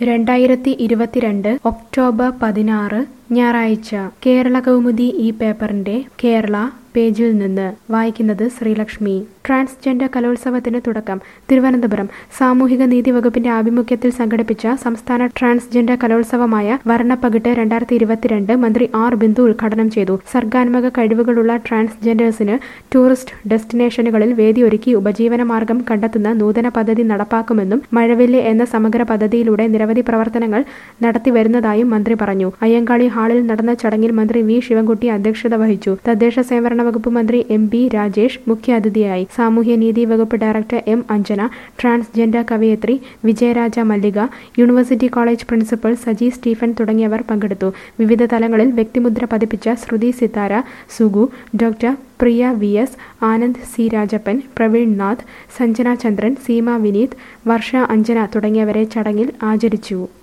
രണ്ടായിരത്തി ഇരുപത്തിരണ്ട് ഒക്ടോബർ പതിനാറ് ഞായറാഴ്ച കേരള കൗമുദി ഈ പേപ്പറിന്റെ കേരള പേജിൽ നിന്ന് വായിക്കുന്നത് ശ്രീലക്ഷ്മി ട്രാൻസ്ജെൻഡർ കലോത്സവത്തിന് തുടക്കം തിരുവനന്തപുരം സാമൂഹിക നീതി വകുപ്പിന്റെ ആഭിമുഖ്യത്തിൽ സംഘടിപ്പിച്ച സംസ്ഥാന ട്രാൻസ്ജെൻഡർ കലോത്സവമായ വർണ്ണപ്പകിട്ട് രണ്ടായിരത്തി ഇരുപത്തിരണ്ട് മന്ത്രി ആർ ബിന്ദു ഉദ്ഘാടനം ചെയ്തു സർഗാത്മക കഴിവുകളുള്ള ട്രാൻസ്ജെൻഡേഴ്സിന് ടൂറിസ്റ്റ് ഡെസ്റ്റിനേഷനുകളിൽ വേദിയൊരുക്കി ഉപജീവന മാർഗം കണ്ടെത്തുന്ന നൂതന പദ്ധതി നടപ്പാക്കുമെന്നും മഴവില്ല് എന്ന സമഗ്ര പദ്ധതിയിലൂടെ നിരവധി പ്രവർത്തനങ്ങൾ നടത്തിവരുന്നതായും മന്ത്രി പറഞ്ഞു അയ്യങ്കാളി ഹാളിൽ നടന്ന ചടങ്ങിൽ മന്ത്രി വി ശിവൻകുട്ടി അധ്യക്ഷത വഹിച്ചു തദ്ദേശ സ്വയംഭരണ വകുപ്പ് മന്ത്രി എം ബി രാജേഷ് മുഖ്യാതിഥിയായി സാമൂഹ്യനീതി വകുപ്പ് ഡയറക്ടർ എം അഞ്ജന ട്രാൻസ്ജെൻഡർ കവയിത്രി Vijayaraja Mallika university college principal Saji Stephen തുടങ്ങിയവർ പങ്കെടുത്തു വിവിധ തലങ്ങളിൽ വ്യക്തിമുദ്ര പതിപ്പിച്ച Shruthi Sithara Sugu doctor Priya V S Anand C Rajappan Praveen Nath Sanjana Chandran Seema Vineeth Varsha Anjana തുടങ്ങിയവരെ ചടങ്ങിൽ ആചരിച്ചു